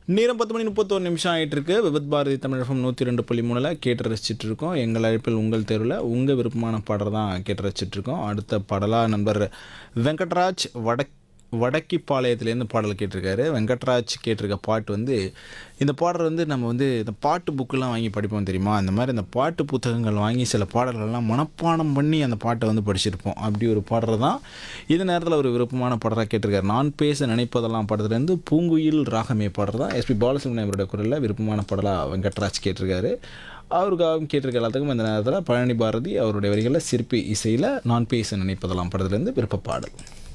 நேரம் பத்து மணி முப்பத்தோரு நிமிஷம் ஆயிட்டு இருக்கு விபத் பாரதி தமிழகம் நூற்றி ரெண்டு புள்ளி மூணில் கேட்டு ரசிச்சிட்டு இருக்கோம் எங்கள் அழைப்பில் உங்கள் தேர்வில் உங்கள் விருப்பமான பாடல் தான் கேட்டு ரசிச்சிட்டு இருக்கோம் அடுத்த பாடலாக நண்பர் வெங்கட்ராஜ் வடக் வடக்கிப்பாளையத்துலேருந்து பாடல் கேட்டிருக்காரு வெங்கட்ராஜ் கேட்டிருக்க பாட்டு வந்து இந்த பாடல் வந்து நம்ம வந்து இந்த பாட்டு புக்கெலாம் வாங்கி படிப்போம் தெரியுமா அந்த மாதிரி இந்த பாட்டு புத்தகங்கள் வாங்கி சில பாடல்கள்லாம் மனப்பாடம் பண்ணி அந்த பாட்டை வந்து படிச்சிருப்போம் அப்படி ஒரு பாடல் தான் இந்த நேரத்தில் ஒரு விருப்பமான பாடலாக கேட்டிருக்காரு நான் பேச நினைப்பதெல்லாம் பாடத்துலேருந்து பூங்குயில் ராகமே பாடல் தான் எஸ்பி பாலசுப்ரமணியம் அவரோட குரலில் விருப்பமான பாடலாக வெங்கட்ராஜ் கேட்டிருக்காரு அவருக்காகவும் கேட்டிருக்க எல்லாத்துக்கும் இந்த நேரத்தில் பழனி பாரதி அவருடைய வரிகளில் சிற்பி இசையில் நான் பேச நினைப்பதெல்லாம் படத்துலேருந்து விருப்ப பாடல்